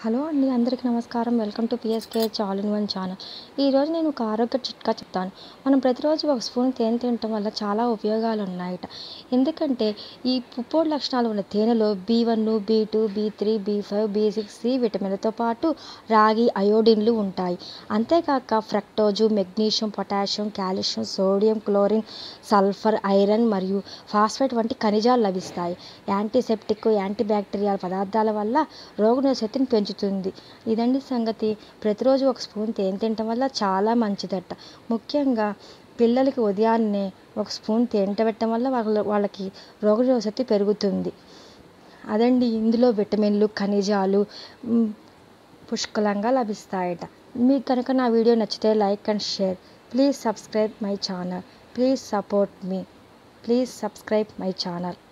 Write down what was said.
hello అండి అందరికీ నమస్కారం welcome to PSK all in one channel ఈరోజు నేను ఒక ఆరోగ్య చిట్కా చెప్తాను మనం ప్రతిరోజు ఒక స్పూన్ తేనె తినటం వల్ల చాలా ఉపయోగాలు ఉన్నాయట ఎందుకంటే ఈ పుప్పొడి లక్షణాలు ఉన్న తేనెలో B one B two B three B five B six C విటమిన్లతో పాటు రాగి అయోడిన్లు ఉంటాయి అంతేకాక fructose magnesium potassium calcium sodium chlorine sulphur iron మరియు ఫాస్ఫేట్ వంటి ఖనిజాలు లభిస్తాయి యాంటీసెప్టిక్ యాంటీ బ్యాక్టీరియల్ పదార్థాల వల్ల రోగనిరోధశక్తిని పెంచుతుంది ఇదండి సంగతి ప్రతిరోజు ఒక స్పూన్ తేనె తినటం వల్ల చాలా మంచిదట ముఖ్యంగా పిల్లలకి ఉదయాన్నే ఒక స్పూన్ తేనె పెట్టడం వల్ల వాళ్ళ వాళ్ళకి రోగనిరోధశక్తి పెరుగుతుంది అదండి ఇందులో విటమిన్లు ఖనిజాలు మ్, పుష్కలంగా లభిస్తాయట మీకు కనుక నా వీడియో నచ్చితే like and share please subscribe my channel please support మీ ప్లీజ్ సబ్స్క్రైబ్ మై ఛానల్